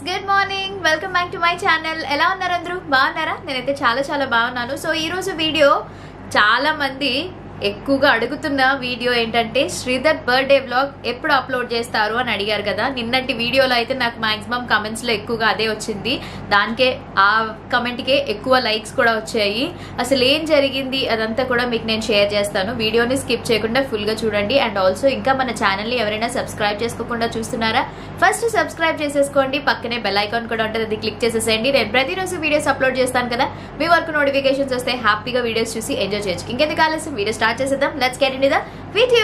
friends good morning welcome back to my channel ఎలా ఉన్నారు అందరూ బాగున్నారా నేనైతే చాలా చాలా బాగున్నాను సో ఈ రోజు వీడియో చాలా మంది ఎక్కువగా అడుగుతున్న వీడియో ఏంటంటే శ్రీధర్ బర్త్డే వ్లాగ్ ఎప్పుడు అప్లోడ్ చేస్తారు అని అడిగారు కదా నిన్నటి వీడియోలో అయితే నాకు మాక్సిమం కమెంట్స్ లో ఎక్కువగా అదే వచ్చింది దానికే ఆ కమెంట్ కే ఎక్కువ లైక్స్ కూడా వచ్చాయి అసలు ఏం జరిగింది అదంతా కూడా మీకు నేను షేర్ చేస్తాను వీడియోని స్కిప్ చేయకుండా ఫుల్ గా చూడండి అండ్ ఆల్సో ఇంకా మన ఛానల్ ని ఎవరైనా సబ్స్క్రైబ్ చేసుకోకుండా చూస్తున్నారా ఫస్ట్ సబ్స్క్రైబ్ చేసేసుకోండి పక్కనే బెల్ ఐకాన్ కూడా ఉంటుంది అది క్లిక్ చేసేసేయండి నేను ప్రతిరోజు వీడియోస్ అప్లోడ్ చేస్తాను కదా మీ వరకు నోటిఫికేషన్స్ వస్తే హ్యాపీగా వీడియోస్ చూసి ఎంజాయ్ చేయొచ్చు ఇంకెందుకు ఆలస్యం వీడియో స్టార్ట్ చేసేద్దాం let's get in the video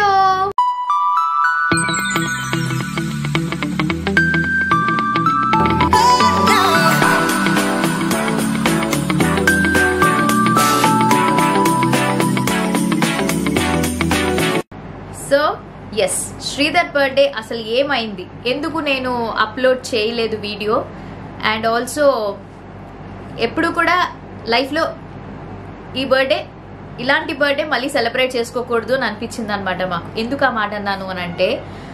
so yes Sridhar birthday అసలు ఏమైంది ఎందుకు నేను అప్లోడ్ చేయలేదు వీడియో అండ్ ఆల్సో ఎప్పుడు కూడా లైఫ్లో ఈ బర్త్డే ఇలాంటి బర్త్డే మళ్ళీ సెలబ్రేట్ చేసుకోకూడదు అని అనిపించింది అనమాట మాకు ఎందుకు ఆ మాట అన్నాను అని అంటే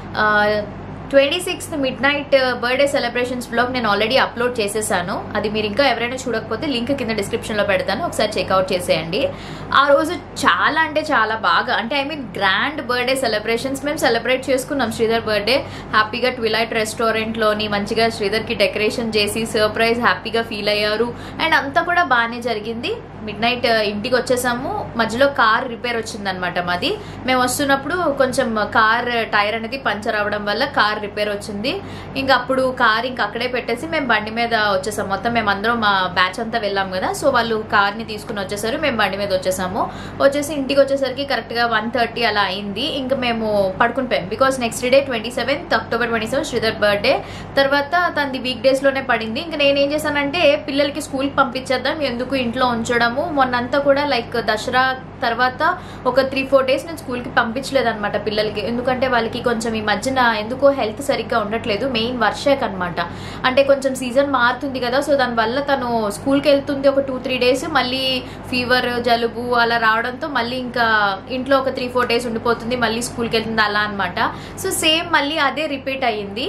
twenty sixth midnight birthday celebrations blog నేను ఆల్రెడీ అప్లోడ్ చేసేసాను అది మీరు ఇంకా ఎవరైనా చూడకపోతే లింక్ కింద డిస్క్రిప్షన్లో పెడతాను ఒకసారి చెక్అవుట్ చేసేయండి ఆ రోజు చాలా అంటే చాలా బాగా అంటే I mean grand birthday celebrations మేము సెలబ్రేట్ చేసుకున్నాం శ్రీధర్ బర్త్డే హ్యాపీగా ట్విలైట్ రెస్టారెంట్లోని మంచిగా శ్రీధర్కి డెకరేషన్ చేసి సర్ప్రైజ్ హ్యాపీగా ఫీల్ అయ్యారు అండ్ అంతా కూడా బాగానే జరిగింది మిడ్ నైట్ ఇంటికి వచ్చేసాము మధ్యలో కార్ రిపేర్ వచ్చిందనమాట మాది మేము వస్తున్నప్పుడు కొంచెం కార్ టైర్ అనేది పంచర్ అవ్వడం వల్ల కార్ రిపేర్ వచ్చింది ఇంకా అప్పుడు కార్ ఇంకా అక్కడే పెట్టేసి మేము బండి మీద వచ్చేసాం మొత్తం మేము అందరం మా బ్యాచ్ అంతా వెళ్ళాం కదా సో వాళ్ళు కార్ని తీసుకుని వచ్చేసారు మేము బండి మీద వచ్చేసాము వచ్చేసి ఇంటికి వచ్చేసరికి కరెక్ట్గా వన్ థర్టీ అలా అయింది ఇంకా మేము పడుకుని పోయాం because next day twenty seventh October twenty seven Sridhar birthday తర్వాత తనది వీక్ డేస్లోనే పడింది ఇంకా నేను ఏం చేశానంటే పిల్లలకి స్కూల్కి పంపించేద్దాం ఎందుకు ఇంట్లో ఉంచడము మొన్నంతా కూడా లైక్ దసరా తర్వాత ఒక త్రీ ఫోర్ డేస్ నేను స్కూల్కి పంపించలేదన్నమాట పిల్లలకి ఎందుకంటే వాళ్ళకి కొంచెం ఈ మధ్యన ఎందుకో హెల్త్ సరిగ్గా ఉండట్లేదు మెయిన్ వర్షాక్ అనమాట అంటే కొంచెం సీజన్ మారుతుంది కదా సో దానివల్ల తను స్కూల్కి వెళ్తుంది ఒక టూ త్రీ డేస్ మళ్ళీ ఫీవర్ జలుబు అలా రావడంతో మళ్ళీ ఇంకా ఇంట్లో ఒక త్రీ ఫోర్ డేస్ ఉండిపోతుంది మళ్ళీ స్కూల్కి వెళ్తుంది అలా అనమాట సో సేమ్ మళ్ళీ అదే రిపీట్ అయ్యింది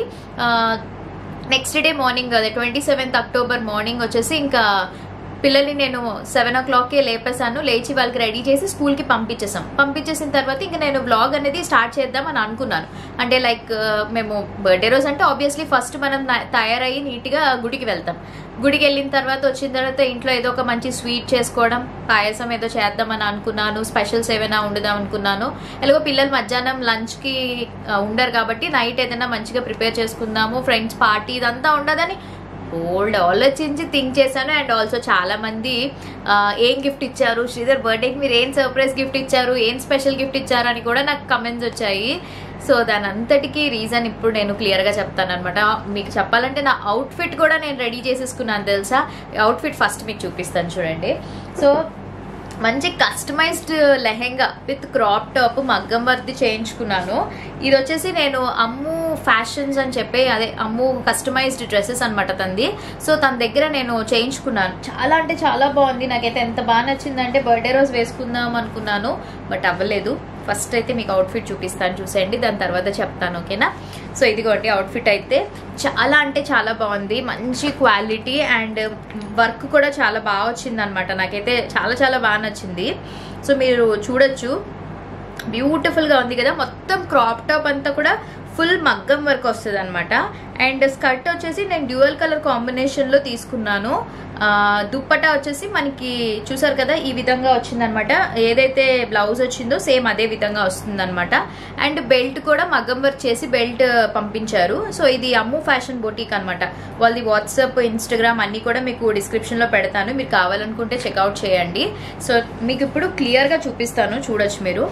నెక్స్ట్ డే మార్నింగ్ అదే ట్వంటీ సెవెంత్ అక్టోబర్ మార్నింగ్ వచ్చేసి ఇంకా పిల్లల్ని నేను సెవెన్ ఓ క్లాక్కే లేపేశాను లేచి వాళ్ళకి రెడీ చేసి స్కూల్కి పంపించేసాం పంపించేసిన తర్వాత ఇంకా నేను బ్లాగ్ అనేది స్టార్ట్ చేద్దాం అని అనుకున్నాను అంటే లైక్ మేము బర్త్డే రోజు అంటే ఆబ్వియస్లీ ఫస్ట్ మనం తయారయ్యి నీట్గా గుడికి వెళ్తాం గుడికి వెళ్ళిన తర్వాత వచ్చిన తర్వాత ఇంట్లో ఏదో ఒక మంచి స్వీట్ చేసుకోవడం పాయసం ఏదో చేద్దామని అనుకున్నాను స్పెషల్స్ ఏమైనా వండుదాం అనుకున్నాను ఎలాగో పిల్లలు మధ్యాహ్నం లంచ్కి ఉండరు కాబట్టి నైట్ ఏదైనా మంచిగా ప్రిపేర్ చేసుకుందాము ఫ్రెండ్స్ పార్టీ ఇదంతా ఉండదని ఓల్డ్ ఆలోచించి థింక్ చేశాను అండ్ ఆల్సో చాలా మంది ఏం గిఫ్ట్ ఇచ్చారు శ్రీధర్ బర్త్డేకి మీరు ఏం సర్ప్రైజ్ గిఫ్ట్ ఇచ్చారు ఏం స్పెషల్ గిఫ్ట్ ఇచ్చారు అని కూడా నాకు కమెంట్స్ వచ్చాయి సో దాని అంతటికి రీజన్ ఇప్పుడు నేను క్లియర్గా చెప్తాను అనమాట మీకు చెప్పాలంటే నా అవుట్ఫిట్ కూడా నేను రెడీ చేసేసుకున్నాను తెలుసా అవుట్ఫిట్ ఫస్ట్ మీకు చూపిస్తాను చూడండి సో మంచి customized lehenga with crop top మగ్గం వర్ది చేయించుకున్నాను ఇది వచ్చేసి నేను అమ్ము ఫ్యాషన్స్ అని చెప్పి అదే అమ్ము కస్టమైజ్డ్ డ్రెస్సెస్ అనమాట తంది సో తన దగ్గర నేను చేయించుకున్నాను చాలా అంటే చాలా బాగుంది నాకైతే ఎంత బాగా నచ్చిందంటే బర్త్డే రోజు వేసుకుందాం అనుకున్నాను బట్ అవ్వలేదు ఫస్ట్ అయితే మీకు అవుట్ఫిట్ చూపిస్తాను చూసేయండి దాని తర్వాత చెప్తాను ఓకేనా సో ఇదిగోండి అవుట్ఫిట్ అయితే చాలా అంటే చాలా బాగుంది మంచి క్వాలిటీ అండ్ వర్క్ కూడా చాలా బాగా వచ్చింది అనమాట నాకైతే చాలా చాలా బాగా నచ్చింది సో మీరు చూడొచ్చు బ్యూటిఫుల్గా ఉంది కదా మొత్తం క్రాప్ టాప్ అంతా కూడా ఫుల్ మగ్గం వర్క్ వస్తుంది అనమాట అండ్ స్కర్ట్ వచ్చేసి నేను డ్యూయల్ కలర్ కాంబినేషన్లో తీసుకున్నాను దుప్పటా వచ్చేసి మనకి చూసారు కదా ఈ విధంగా వచ్చిందనమాట ఏదైతే బ్లౌజ్ వచ్చిందో సేమ్ అదే విధంగా వస్తుందన్నమాట అండ్ బెల్ట్ కూడా మగ్గం వర్క్ చేసి బెల్ట్ పంపించారు సో ఇది అమ్ము ఫ్యాషన్ బొటీక్ అనమాట వాళ్ళది వాట్సాప్ ఇన్స్టాగ్రామ్ అన్ని కూడా మీకు డిస్క్రిప్షన్లో పెడతాను మీరు కావాలనుకుంటే చెక్అవుట్ చేయండి సో మీకు ఇప్పుడు క్లియర్గా చూపిస్తాను చూడొచ్చు మీరు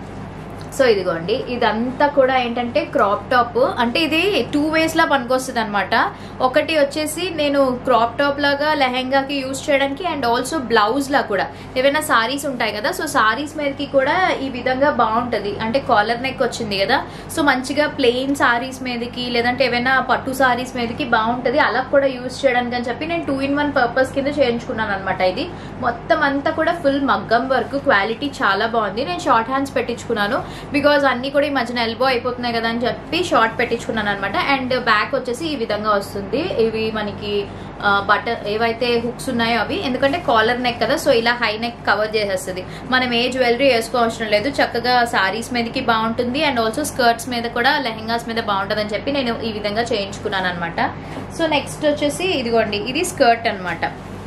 సో ఇదిగోండి ఇదంతా కూడా ఏంటంటే క్రాప్ టాప్ అంటే ఇది టూ వేస్ లా పనికొస్తుంది అనమాట ఒకటి వచ్చేసి నేను క్రాప్ టాప్ లాగా లెహెంగాకి యూజ్ చేయడానికి అండ్ ఆల్సో బ్లౌజ్ లా కూడా ఏవైనా సారీస్ ఉంటాయి కదా సో సారీస్ మీదకి కూడా ఈ విధంగా బాగుంటది అంటే కాలర్ నెక్ వచ్చింది కదా సో మంచిగా ప్లెయిన్ సారీస్ మీదకి లేదంటే ఏవైనా పట్టు సారీస్ మీదకి బాగుంటది అలా కూడా యూజ్ చేయడానికి అని చెప్పి నేను టూ ఇన్ వన్ పర్పస్ కింద చేయించుకున్నాను అనమాట ఇది మొత్తం అంతా కూడా ఫుల్ మగ్గం వర్క్ క్వాలిటీ చాలా బాగుంది నేను షార్ట్ హ్యాండ్స్ పెట్టించుకున్నాను బికాజ్ అన్ని కూడా ఈ మధ్యన ఎల్బో అయిపోతున్నాయి కదా అని చెప్పి షార్ట్ పెట్టించుకున్నాను అనమాట అండ్ బ్యాక్ వచ్చేసి ఈ విధంగా వస్తుంది ఇవి మనకి బటర్ ఏవైతే హుక్స్ ఉన్నాయో అవి ఎందుకంటే కాలర్ నెక్ కదా సో ఇలా హై నెక్ కవర్ చేసేస్తుంది మనం ఏ జ్యువెలరీ వేసుకోవసరం లేదు చక్కగా సారీస్ మీదకి బాగుంటుంది అండ్ ఆల్సో స్కర్ట్స్ మీద కూడా లెహెంగాస్ మీద బాగుంటుంది అని చెప్పి నేను ఈ విధంగా చేయించుకున్నాను అనమాట సో నెక్స్ట్ వచ్చేసి ఇదిగోండి ఇది స్కర్ట్ అన్నమాట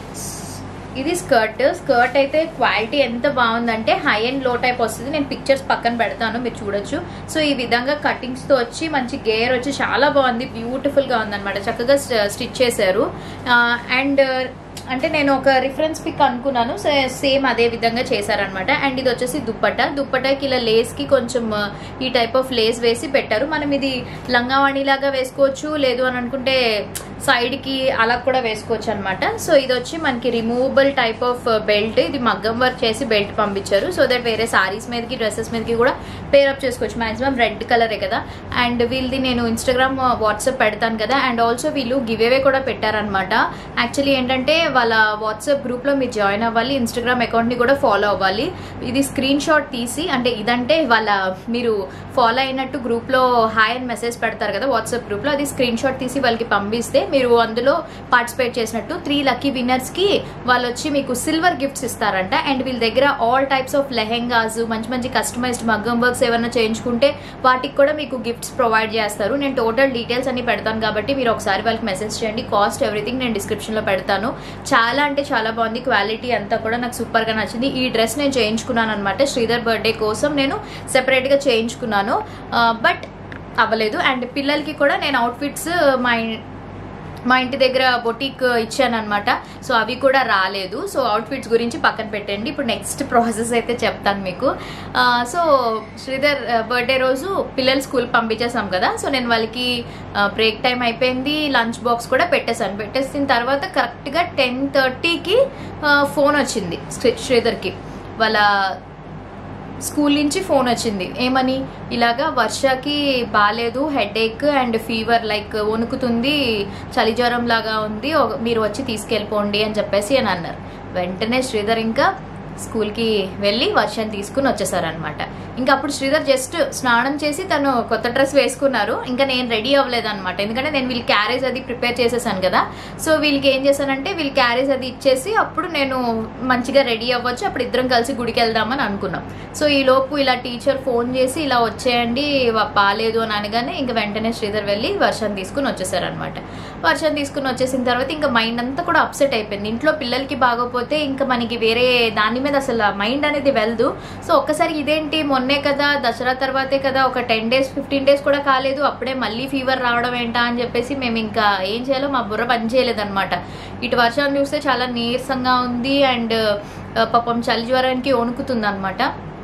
ఇది స్కర్ట్ స్కర్ట్ అయితే క్వాలిటీ ఎంత బాగుందంటే హై అండ్ లో టైప్ వస్తుంది నేను పిక్చర్స్ పక్కన పెడతాను మీరు చూడొచ్చు సో ఈ విధంగా కటింగ్స్ తో వచ్చి మంచి గేర్ వచ్చి చాలా బాగుంది బ్యూటిఫుల్ గా ఉందన్నమాట చక్కగా స్టిచ్ చేశారు అండ్ అంటే నేను ఒక రిఫరెన్స్ పిక్ అనుకున్నాను సేమ్ అదే విధంగా చేశారనమాట అండ్ ఇది వచ్చేసి దుప్పట దుప్పటకి ఇలా లేస్ కి కొంచెం ఆ, ఈ టైప్ ఆఫ్ లేస్ వేసి పెట్టారు మనం ఇది లంగావాణి లాగా వేసుకోవచ్చు లేదు అని అనుకుంటే సైడ్ కి అలా కూడా వేసుకోవచ్చు అనమాట సో ఇది వచ్చి మనకి రిమూవబుల్ టైప్ ఆఫ్ బెల్ట్ ఇది మగ్గం వర్క్ చేసి బెల్ట్ పంపించారు సో దట్ వేరే సారీస్ మీదకి డ్రెస్సెస్ మీదకి కూడా పేరప్ చేసుకోవచ్చు మాక్సిమం రెడ్ కలరే కదా అండ్ వీళ్ళది నేను ఇన్స్టాగ్రామ్ వాట్సాప్ పెడతాను కదా అండ్ ఆల్సో వీళ్ళు గివ్ అవే కూడా పెట్టారనమాట యాక్చువల్లీ ఏంటంటే వాళ్ళ వాట్సాప్ గ్రూప్ లో మీరు జాయిన్ అవ్వాలి ఇన్స్టాగ్రామ్ అకౌంట్ ని కూడా ఫాలో అవ్వాలి ఇది స్క్రీన్ షాట్ తీసి అంటే ఇదంటే వాళ్ళ మీరు ఫాలో అయినట్టు గ్రూప్ లో హాయ్ అని మెసేజ్ పెడతారు కదా వాట్సాప్ గ్రూప్ లో అది స్క్రీన్ షాట్ తీసి వాళ్ళకి పంపిస్తే మీరు అందులో పార్టిసిపేట్ చేసినట్టు త్రీ లక్కీ విన్నర్స్ కి వాళ్ళు వచ్చి మీకు సిల్వర్ గిఫ్ట్స్ ఇస్తారంట అండ్ వీళ్ళ దగ్గర ఆల్ టైప్స్ ఆఫ్ లెహెంగాస్ మంచి మంచి కస్టమైజ్డ్ మగ్గం వర్క్స్ ఏమైనా చేయించుకుంటే వాటికి కూడా మీకు గిఫ్ట్స్ ప్రొవైడ్ చేస్తారు నేను టోటల్ డీటెయిల్స్ అన్ని పెడతాను కాబట్టి మీరు ఒకసారి వాళ్ళకి మెసేజ్ చేయండి కాస్ట్ ఎవ్రీథింగ్ నేను డిస్క్రిప్షన్ లో పెడతాను చాలా అంటే చాలా బాగుంది క్వాలిటీ అంతా కూడా నాకు సూపర్ గా నచ్చింది ఈ డ్రెస్ నేను చేయించుకున్నాను అనమాట శ్రీధర్ బర్త్డే కోసం నేను సెపరేట్ గా చేయించుకున్నాను బట్ అవ్వలేదు అండ్ పిల్లలకి కూడా నేను అవుట్ఫిట్స్ మా ఇన్- మా ఇంటి దగ్గర బొటిక్ ఇచ్చాను అనమాట సో అవి కూడా రాలేదు సో అవుట్ఫిట్స్ గురించి పక్కన పెట్టండి ఇప్పుడు నెక్స్ట్ ప్రాసెస్ అయితే చెప్తాను మీకు ఆ, సో శ్రీధర్ బర్త్డే రోజు పిల్లలు స్కూల్ పంపించేసాం కదా సో నేను వాళ్ళకి బ్రేక్ టైం అయిపోయింది లంచ్ బాక్స్ కూడా పెట్టేశాను పెట్టేసిన తర్వాత కరెక్ట్గా టెన్ థర్టీకి ఫోన్ వచ్చింది శ్రీ- శ్రీధర్కి వాళ్ళ స్కూల్ నుంచి ఫోన్ వచ్చింది ఏమని ఇలాగా వర్షకి బాగాలేదు headache and fever like వణుకుతుంది చలి జ్వరం లాగా ఉంది ఒక- మీరు వచ్చి తీసుకెళ్ళిపోండి అని చెప్పేసి అని అన్నారు వెంటనే శ్రీధర్ ఇంకా స్కూల్కి వెళ్ళి వర్షం తీసుకుని వచ్చేసారనమాట ఇంకా అప్పుడు శ్రీధర్ జస్ట్ స్నానం చేసి తను కొత్త డ్రెస్ వేసుకున్నారు ఇంకా నేను రెడీ అవ్వలేదు అనమాట ఎందుకంటే నేను వీళ్ళకి క్యారేజ్ అది ప్రిపేర్ చేసేసాను కదా సో వీళ్ళకి ఏం చేశానంటే వీళ్ళు క్యారేజ్ అది ఇచ్చేసి అప్పుడు నేను మంచిగా రెడీ అవ్వచ్చు అప్పుడు ఇద్దరం కలిసి గుడికి వెళ్దామని అనుకున్నాం సో ఈ లోపు ఇలా టీచర్ ఫోన్ చేసి ఇలా వచ్చేయండి వా- బాలేదు అని అనగానే ఇంకా వెంటనే శ్రీధర్ వెళ్ళి వర్షం తీసుకుని వచ్చేసారనమాట వర్షం తీసుకుని వచ్చేసిన తర్వాత ఇంకా మైండ్ అంతా కూడా అప్సెట్ అయిపోయింది ఇంట్లో పిల్లలకి బాగోపోతే ఇంకా మనకి వేరే దాని మీద అసలు మైండ్ అనేది వెళ్దు సో ఒక్కసారి ఇదేంటి మొన్నే కదా దసరా తర్వాతే కదా ఒక టెన్ డేస్ ఫిఫ్టీన్ డేస్ కూడా కాలేదు అప్పుడే మళ్ళీ ఫీవర్ రావడం ఏంటా అని చెప్పేసి మేము ఇంకా ఏం చేయాలో మా బుర్ర పని చేయలేదన్నమాట ఇటు వర్షం చూస్తే చాలా నీరసంగా ఉంది అండ్ పాపం చలి జ్వరానికి వణుకుతుంది అనమాట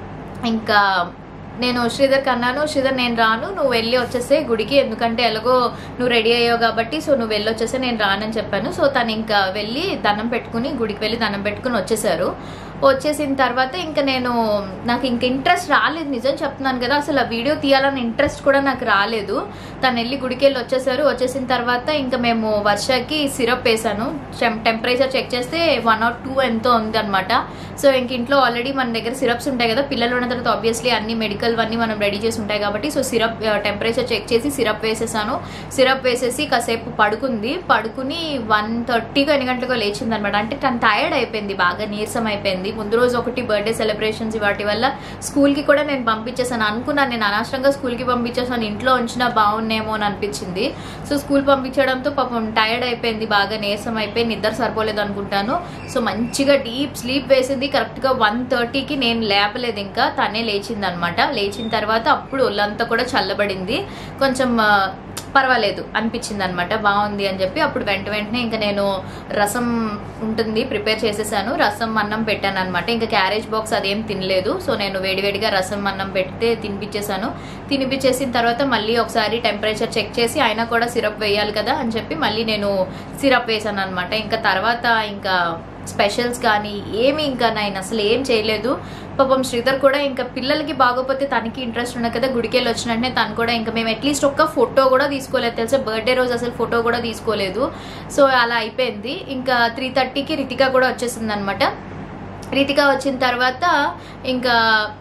ఇంకా నేను శ్రీధర్కి అన్నాను శ్రీధర్ నేను రాను నువ్వు వెళ్ళి వచ్చేసే గుడికి ఎందుకంటే ఎలాగో నువ్వు రెడీ అయ్యావు కాబట్టి సో నువ్వు వెళ్ళి వచ్చేసే నేను రానని చెప్పాను సో తను ఇంకా వెళ్ళి దండం పెట్టుకుని గుడికి వెళ్ళి దండం పెట్టుకుని వచ్చేసారు వచ్చేసిన తర్వాత ఇంకా నేను నాకు ఇంక ఇంట్రెస్ట్ రాలేదు నిజం చెప్తున్నాను కదా అసలు ఆ వీడియో తీయాలని ఇంట్రెస్ట్ కూడా నాకు రాలేదు తను వెళ్ళి గుడికి వెళ్ళి వచ్చేసారు వచ్చేసిన తర్వాత ఇంకా మేము వర్షకి సిరప్ వేసాను టెంపరేచర్ చెక్ చేస్తే వన్ ఆర్ టూ ఎంతో ఉంది అనమాట సో ఇంక ఇంట్లో ఆల్రెడీ మన దగ్గర సిరప్స్ ఉంటాయి కదా పిల్లలు ఉన్న తర్వాత ఆబ్వియస్లీ అన్ని మెడికల్ అన్ని మనం రెడీ చేసి ఉంటాయి కాబట్టి సో సిరప్ టెంపరేచర్ చెక్ చేసి సిరప్ వేసేసాను సిరప్ వేసేసి కాసేపు పడుకుంది పడుకుని వన్ థర్టీగా ఎన్ని గంటలకు లేచింది అనమాట అంటే తను టైర్డ్ అయిపోయింది బాగా నీరసం అయిపోయింది ముందు రోజు ఒకటి బర్త్డే సెలబ్రేషన్స్ వాటి వల్ల స్కూల్ కి కూడా నేను పంపించేసాను అనుకున్నాను నేను అనవసరంగా స్కూల్ కి పంపించేసాను ఇంట్లో ఉంచినా బాగున్నేమో అని అనిపించింది సో స్కూల్ పంపించడంతో పాపం టైర్డ్ అయిపోయింది బాగా నీరసం అయిపోయి నిద్ర సరిపోలేదు అనుకుంటాను సో మంచిగా డీప్ స్లీప్ వేసింది కరెక్ట్ గా వన్ థర్టీకి నేను లేపలేదు ఇంకా తనే లేచింది అనమాట లేచిన తర్వాత అప్పుడు ఒళ్ళంతా కూడా చల్లబడింది కొంచెం ఆ, పర్వాలేదు అనిపించింది అనమాట బాగుంది అని చెప్పి అప్పుడు వెంట వెంటనే ఇంకా నేను రసం ఉంటుంది ప్రిపేర్ చేసేసాను రసం అన్నం పెట్టాను అనమాట ఇంకా క్యారేజ్ బాక్స్ అదేం తినలేదు సో నేను వేడివేడిగా రసం అన్నం పెడితే తినిపించేసాను తినిపించేసిన తర్వాత మళ్ళీ ఒకసారి టెంపరేచర్ చెక్ చేసి అయినా కూడా సిరప్ వేయాలి కదా అని చెప్పి మళ్ళీ నేను సిరప్ వేసాను అనమాట ఇంకా తర్వాత ఇంకా స్పెషల్స్ కానీ ఏమి ఇంకా నేను అసలు ఏం చేయలేదు పాపం శ్రీధర్ కూడా ఇంకా పిల్లలకి బాగోపోతే తనకి ఇంట్రెస్ట్ ఉన్నది కదా గుడికి వెళ్ళి వచ్చిన వెంటనే తను కూడా ఇంకా మేము అట్లీస్ట్ ఒక్క ఫోటో కూడా తీసుకోలేదు తెలుసా బర్త్డే రోజు అసలు ఫోటో కూడా తీసుకోలేదు సో అలా అయిపోయింది ఇంకా త్రీ థర్టీకి రితిక కూడా వచ్చేసింది అనమాట రితిక వచ్చిన తర్వాత ఇంకా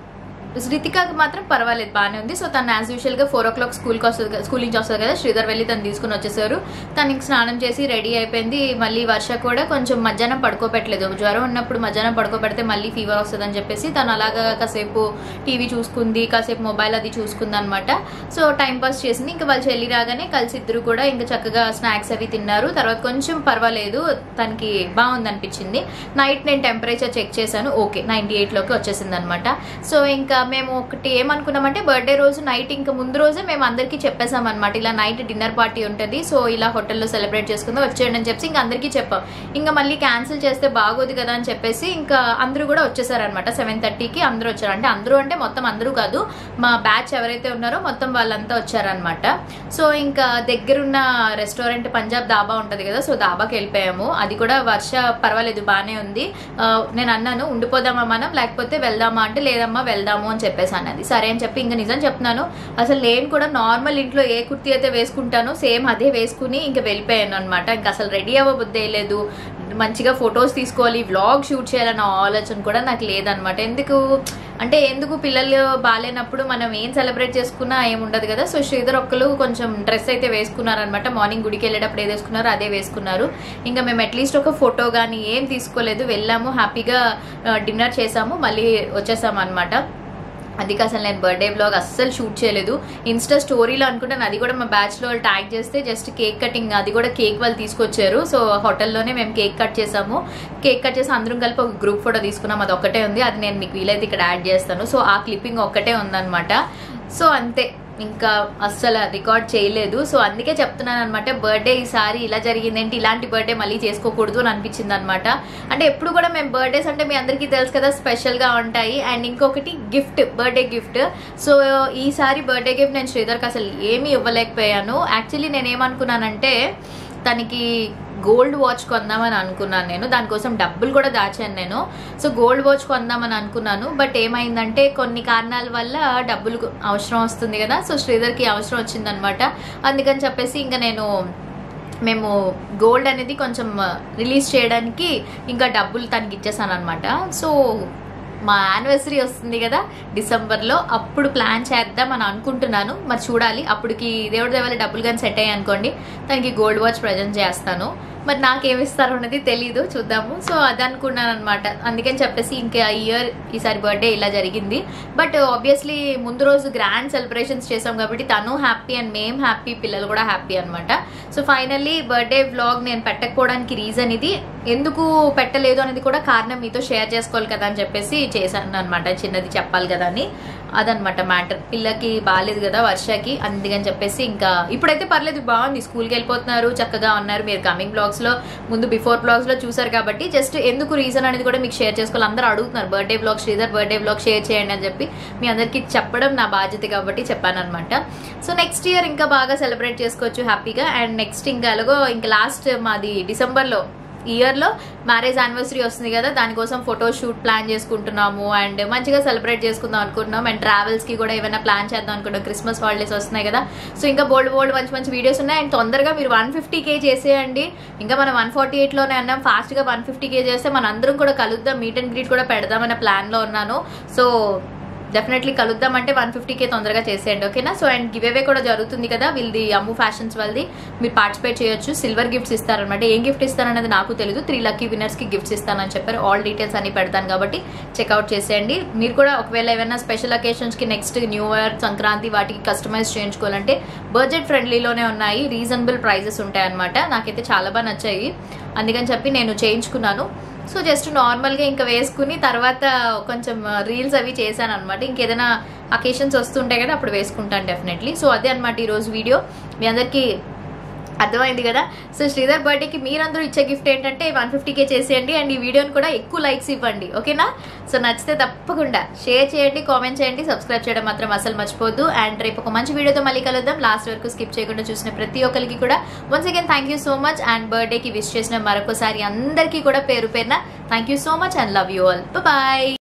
రితికాకి మాత్రం పర్వాలేదు బాగానే ఉంది సో తను యాజ్ యూజువల్ గా ఫోర్ ఓ క్లాక్ స్కూల్కి వస్తుంది కదా- స్కూల్ నుంచి వస్తుంది కదా శ్రీధర్ వెళ్ళి తను తీసుకుని వచ్చేసారు తనకి స్నానం చేసి రెడీ అయిపోయింది మళ్ళీ వర్ష కూడా కొంచెం మధ్యాహ్నం పడుకోబెట్టలేదు జ్వరం ఉన్నప్పుడు మధ్యాహ్నం పడుకోబెడితే మళ్ళీ ఫీవర్ వస్తుంది అని చెప్పేసి తను అలాగా కాసేపు టీవీ చూసుకుంది కాసేపు మొబైల్ అది చూసుకుంది అనమాట సో టైం పాస్ చేసింది ఇంకా వాళ్ళు చెల్లి రాగానే కలిసి ఇద్దరు కూడా ఇంకా చక్కగా స్నాక్స్ అవి తిన్నారు తర్వాత కొంచెం పర్వాలేదు తనకి బాగుంది అనిపించింది నైట్ నేను టెంపరేచర్ చెక్ చేశాను ఓకే నైన్టీ ఎయిట్లోకి వచ్చేసింది అనమాట సో ఇంకా మేము ఒకటి ఏమనుకున్నామంటే బర్త్డే రోజు నైట్ ఇంకా ముందు రోజే మేము అందరికీ చెప్పేసాం అనమాట ఇలా నైట్ డిన్నర్ పార్టీ ఉంటుంది సో ఇలా హోటల్లో సెలబ్రేట్ చేసుకుందాం వచ్చేయండి అని చెప్పి ఇంకా అందరికీ చెప్పాం ఇంకా మళ్ళీ క్యాన్సిల్ చేస్తే బాగోదు కదా అని చెప్పేసి ఇంకా అందరూ కూడా వచ్చేసారనమాట సెవెన్ థర్టీకి అందరూ వచ్చారు అంటే అందరూ అంటే మొత్తం అందరూ కాదు మా బ్యాచ్ ఎవరైతే ఉన్నారో మొత్తం వాళ్ళంతా వచ్చారనమాట సో ఇంకా దగ్గరున్న రెస్టారెంట్ పంజాబ్ దాబా ఉంటది కదా సో దాబాకి వెళ్ళిపోయాము అది కూడా వర్ష పర్వాలేదు బాగానే ఉంది ఆ, నేను అన్నాను ఉండిపోదామా మనం లేకపోతే వెళ్దామా అంటే లేదమ్మా వెళ్దాము అని చెప్పేసి అన్నది సరే అని చెప్పి ఇంకా నిజం చెప్తున్నాను అసలు నేను కూడా నార్మల్ ఇంట్లో ఏ కుర్తీ అయితే వేసుకుంటానో సేమ్ అదే వేసుకుని ఇంకా వెళ్ళిపోయాను అనమాట ఇంకా అసలు రెడీ అవ్వబుద్ధి లేదు మంచిగా ఫొటోస్ తీసుకోవాలి వ్లాగ్ షూట్ చేయాలన్న ఆలోచన కూడా నాకు లేదనమాట ఎందుకు అంటే ఎందుకు పిల్లలు బాగాలేనప్పుడు మనం ఏం సెలబ్రేట్ చేసుకున్నా ఏముండదు కదా సో శ్రీధర్ ఒక్కరు కొంచెం డ్రెస్ అయితే వేసుకున్నారనమాట మార్నింగ్ గుడికి వెళ్ళేటప్పుడు ఏది వేసుకున్నారో అదే వేసుకున్నారు ఇంకా మేము అట్లీస్ట్ ఒక ఫోటో కానీ ఏం తీసుకోలేదు వెళ్ళాము హ్యాపీగా డిన్నర్ చేసాము మళ్ళీ వచ్చేసాము అనమాట అందుకే అసలు నేను బర్త్డే బ్లాగ్ అస్సలు షూట్ చేయలేదు ఇన్స్టా స్టోరీలో అనుకుంటాను అది కూడా మా బ్యాచ్ లో ట్యాగ్ చేస్తే జస్ట్ కేక్ కటింగ్ అది కూడా కేక్ వాళ్ళు తీసుకొచ్చారు సో హోటల్లోనే మేము కేక్ కట్ చేసాము కేక్ కట్ చేసి అందరం కలిపి ఒక గ్రూప్ ఫోటో తీసుకున్నాం అది ఒక్కటే ఉంది అది నేను మీకు వీలైతే ఇక్కడ యాడ్ చేస్తాను సో ఆ క్లిప్పింగ్ ఒక్కటే ఉందన్నమాట సో అంతే ఇంకా అస్సలు రికార్డ్ చేయలేదు సో అందుకే చెప్తున్నాను అనమాట బర్త్డే ఈసారి ఇలా జరిగింది ఏంటి ఇలాంటి బర్త్డే మళ్ళీ చేసుకోకూడదు అని అనిపించింది అనమాట అంటే ఎప్పుడు కూడా మేము బర్త్డేస్ అంటే మీ అందరికీ తెలుసు కదా స్పెషల్ గా ఉంటాయి అండ్ ఇంకొకటి గిఫ్ట్ బర్త్డే గిఫ్ట్ సో ఈసారి బర్త్డే గిఫ్ట్ నేను శ్రీధర్కి అసలు ఏమీ ఇవ్వలేకపోయాను యాక్చువల్లీ నేను ఏమనుకున్నానంటే తనకి గోల్డ్ వాచ్ కొందామని అనుకున్నాను నేను దానికోసం డబ్బులు కూడా దాచాను నేను సో గోల్డ్ వాచ్ కొందామని అనుకున్నాను బట్ ఏమైందంటే కొన్ని కారణాల వల్ల డబ్బులు అవసరం వస్తుంది కదా సో శ్రీధర్కి అవసరం వచ్చిందనమాట అందుకని చెప్పేసి ఇంకా నేను మేము గోల్డ్ అనేది కొంచెం రిలీజ్ చేయడానికి ఇంకా డబ్బులు తనకి ఇచ్చేసాను అనమాట సో మా యానివర్సరీ వస్తుంది కదా డిసెంబర్లో అప్పుడు ప్లాన్ చేద్దాం అని అనుకుంటున్నాను మరి చూడాలి అప్పటికి దేవుడి దేవాల డబ్బులు కానీ సెట్ అయ్యాయి అనుకోండి తనకి గోల్డ్ వాచ్ ప్రజెంట్ చేస్తాను మరి నాకేమి ఇస్తారో అనేది తెలీదు చూద్దాము సో అది అనుకున్నాను అనమాట అందుకని చెప్పేసి ఇంకా ఇయర్ ఈసారి బర్త్డే ఇలా జరిగింది బట్ ఆబ్వియస్లీ ముందు రోజు గ్రాండ్ సెలబ్రేషన్స్ చేసాం కాబట్టి తను హ్యాపీ అండ్ మేం హ్యాపీ పిల్లలు కూడా హ్యాపీ అనమాట సో ఫైనల్లీ బర్త్డే వ్లాగ్ నేను పెట్టకపోవడానికి రీజన్ ఇది ఎందుకు పెట్టలేదు అనేది కూడా కారణం మీతో షేర్ చేసుకోవాలి కదా అని చెప్పేసి చేశాను అనమాట చిన్నది చెప్పాలి కదా అని అదనమాట మ్యాటర్ పిల్లకి బాగాలేదు కదా వర్షకి అందుకని చెప్పేసి ఇంకా ఇప్పుడైతే పర్లేదు బాగుంది స్కూల్కి వెళ్ళిపోతున్నారు చక్కగా ఉన్నారు మీరు కమింగ్ బ్లాగ్స్ లో ముందు బిఫోర్ బ్లాగ్స్ లో చూసారు కాబట్టి జస్ట్ ఎందుకు రీజన్ అనేది కూడా మీకు షేర్ చేసుకోవాలి అందరూ అడుగుతున్నారు birthday blog Sridhar birthday blog share చేయండి అని చెప్పి మీ అందరికీ చెప్పడం నా బాధ్యత కాబట్టి చెప్పాను అనమాట సో నెక్స్ట్ ఇయర్ ఇంకా బాగా సెలబ్రేట్ చేసుకోవచ్చు హ్యాపీగా అండ్ నెక్స్ట్ ఇంకా ఎలాగో ఇంకా లాస్ట్ మాది డిసెంబర్లో ఇయర్లో మ్యారేజ్ యానివర్సరీ వస్తుంది కదా దానికోసం ఫోటో షూట్ ప్లాన్ చేసుకుంటున్నాము అండ్ మంచిగా సెలబ్రేట్ చేసుకుందాం అనుకుంటున్నాం అండ్ ట్రావెల్స్ కి కూడా ఏమైనా ప్లాన్ చేద్దాం అనుకుంటున్నాం క్రిస్మస్ హాలిడేస్ వస్తున్నాయి కదా సో ఇంకా బోల్డ్ బోల్డ్ మంచి మంచి వీడియోస్ ఉన్నాయి అండ్ తొందరగా మీరు వన్ ఫిఫ్టీ కే చేసేయండి ఇంకా మనం వన్ ఫార్టీ ఎయిట్లోనే అన్నాం ఫాస్ట్గా వన్ ఫిఫ్టీ కే చేస్తే మన అందరం కూడా కలుద్దాం మీట్ అండ్ గ్రీట్ కూడా పెడదామనే ప్లాన్లో ఉన్నాను సో డెఫినెట్లీ కలుద్దాం అంటే వన్ ఫిఫ్టీకే తొందరగా చేసేయండి ఓకేనా సో అండ్ గివ్ అవే కూడా జరుగుతుంది కదా వీళ్ళది అమ్ము ఫ్యాషన్స్ వాళ్ళది మీరు పార్టిసిపేట్ చేయొచ్చు సిల్వర్ గిఫ్ట్స్ ఇస్తారనమాట ఏం గిఫ్ట్ ఇస్తారనేది నాకు తెలియదు త్రీ లక్కీ విన్నర్స్ కి గిఫ్ట్స్ ఇస్తానని చెప్పారు ఆల్ డీటెయిల్స్ అన్ని పెడతాను కాబట్టి చెక్అవుట్ చేసేయండి మీరు కూడా ఒకవేళ ఏమైనా స్పెషల్ అకేషన్స్ కి నెక్స్ట్ న్యూ ఇయర్ సంక్రాంతి వాటికి కస్టమైజ్ చేయించుకోవాలంటే బడ్జెట్ ఫ్రెండ్లీలోనే ఉన్నాయి రీజనబుల్ ప్రైజెస్ ఉంటాయి అనమాట నాకైతే చాలా బాగా నచ్చాయి అందుకని చెప్పి నేను చేయించుకున్నాను సో జస్ట్ నార్మల్గా ఇంకా వేసుకుని తర్వాత కొంచెం రీల్స్ అవి చేశాను అనమాట ఇంకేదైనా అకేషన్స్ వస్తుంటాయి కదా అప్పుడు వేసుకుంటాను డెఫినెట్లీ సో అదే అనమాట ఈరోజు వీడియో మీ అందరికీ అర్థమైంది కదా సో శ్రీధర్ బర్త్డేకి మీరందరూ ఇచ్చే గిఫ్ట్ ఏంటంటే వన్ ఫిఫ్టీకే చేసేయండి అండ్ ఈ వీడియోని కూడా ఎక్కువ లైక్స్ ఇవ్వండి ఓకేనా సో నచ్చితే తప్పకుండా షేర్ చేయండి కామెంట్ చేయండి సబ్స్క్రైబ్ చేయడం మాత్రం అసలు మర్చిపోద్దు అండ్ రేపు ఒక మంచి వీడియోతో మళ్ళీ కలుద్దాం లాస్ట్ వరకు స్కిప్ చేయకుండా చూసిన ప్రతి ఒక్కరికి కూడా once again thank you so much and బర్త్డేకి విష్ చేసిన మరొకసారి అందరికీ కూడా పేరు పేరున thank you so much and love you all bye